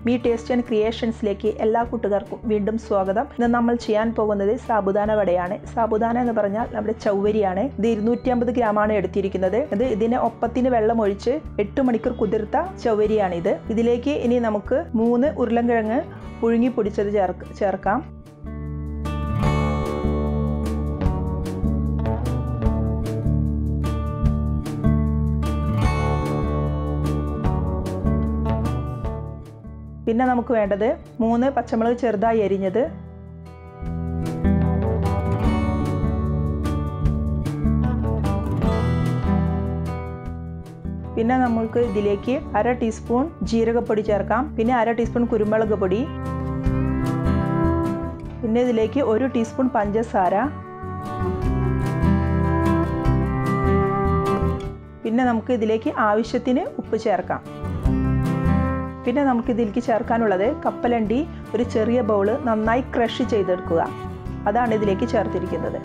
me taste and ക്രിയേഷൻസിലേക്ക് എല്ലാ കൂട്ടുകാർക്കും വീണ്ടും സ്വാഗതം ഇന്ന് നമ്മൾ ചെയ്യാൻ പോകുന്നത് സാബുദാന വടയാണ് സാബുദാന എന്ന് പറഞ്ഞാൽ നമ്മുടെ ചൗവരിയാണ് ഇത് ഇരുന്നൂറ്റി അമ്പത് ഗ്രാമാണ് എടുത്തിരിക്കുന്നത് ഇത് ഇതിന് ഒപ്പത്തിന് വെള്ളം ഒഴിച്ച് എട്ട് മണിക്കൂർ കുതിർത്ത ചൗവരിയാണിത് ഇതിലേക്ക് ഇനി നമുക്ക് മൂന്ന് ഉരുളൻകിഴങ്ങ് പുഴുങ്ങി പൊടിച്ചത് ചേർക്ക് ചേർക്കാം പിന്നെ നമുക്ക് വേണ്ടത് മൂന്ന് പച്ചമുളക് ചെറുതായി അരിഞ്ഞത് പിന്നെ നമുക്ക് ഇതിലേക്ക് അര ടീസ്പൂൺ ജീരകപ്പൊടി ചേർക്കാം പിന്നെ അര ടീസ്പൂൺ കുരുമുളക് പൊടി പിന്നെ ഇതിലേക്ക് ഒരു ടീസ്പൂൺ പഞ്ചസാര പിന്നെ നമുക്ക് ഇതിലേക്ക് ആവശ്യത്തിന് ഉപ്പ് ചേർക്കാം പിന്നെ നമുക്ക് ഇതിലേക്ക് ചേർക്കാനുള്ളത് കപ്പലണ്ടി ഒരു ചെറിയ ബൗള് നന്നായി ക്രഷ് ചെയ്തെടുക്കുക അതാണ് ഇതിലേക്ക് ചേർത്തിരിക്കുന്നത്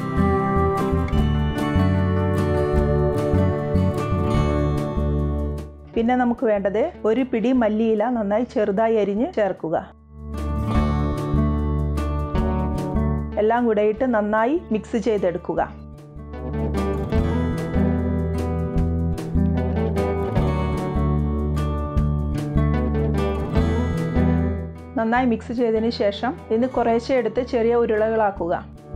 പിന്നെ നമുക്ക് വേണ്ടത് ഒരു പിടി മല്ലിയില നന്നായി ചെറുതായി അരിഞ്ഞ് ചേർക്കുക എല്ലാം കൂടെ ഇട്ട് നന്നായി മിക്സ് ചെയ്തെടുക്കുക നന്നായി മിക്സ് ചെയ്തതിന് ശേഷം ഇത് കുറേശ്ശെ എടുത്ത് ചെറിയ ഉരുളകളാക്കുക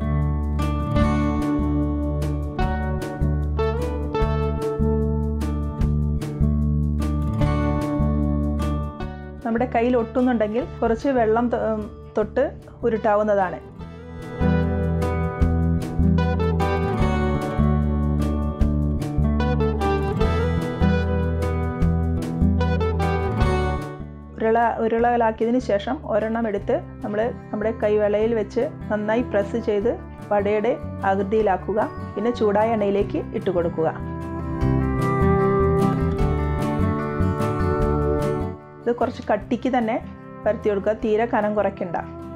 നമ്മുടെ കയ്യിൽ ഒട്ടുന്നുണ്ടെങ്കിൽ കുറച്ച് വെള്ളം തൊട്ട് ഉരുട്ടാവുന്നതാണ് ഉരുള ഉരുളകളാക്കിയതിന് ശേഷം ഒരെണ്ണം എടുത്ത് നമ്മൾ നമ്മുടെ കൈവെളയിൽ വെച്ച് നന്നായി പ്രസ് ചെയ്ത് വടയുടെ ആകൃതിയിലാക്കുക പിന്നെ ചൂടായ എണ്ണയിലേക്ക് ഇട്ട് കൊടുക്കുക ഇത് കുറച്ച് കട്ടിക്ക് തന്നെ പരത്തി കൊടുക്കുക തീരെ കനം കുറയ്ക്കണ്ട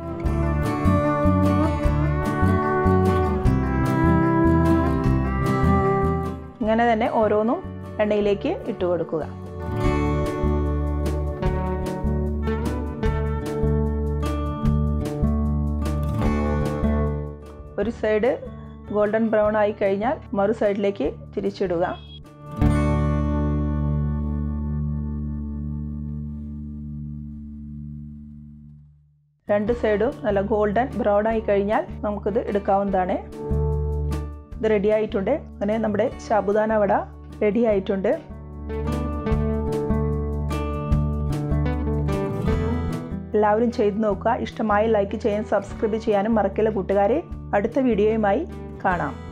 ഇങ്ങനെ തന്നെ ഓരോന്നും എണ്ണയിലേക്ക് ഇട്ട് കൊടുക്കുക ഒരു സൈഡ് ഗോൾഡൻ ബ്രൗൺ ആയി കഴിഞ്ഞാൽ മറു സൈഡിലേക്ക് തിരിച്ചിടുക രണ്ട് സൈഡും നല്ല ഗോൾഡൻ ബ്രൗൺ ആയി കഴിഞ്ഞാൽ നമുക്കിത് എടുക്കാവുന്നതാണ് ഇത് റെഡി ആയിട്ടുണ്ട് അങ്ങനെ നമ്മുടെ സാബുദാന വട റെഡി ആയിട്ടുണ്ട് എല്ലാവരും ചെയ്തു നോക്കുക ഇഷ്ടമായി ലൈക്ക് ചെയ്യാൻ സബ്സ്ക്രൈബ് ചെയ്യാനും മറക്കില്ല കൂട്ടുകാരെ അടുത്ത വീഡിയോയുമായി കാണാം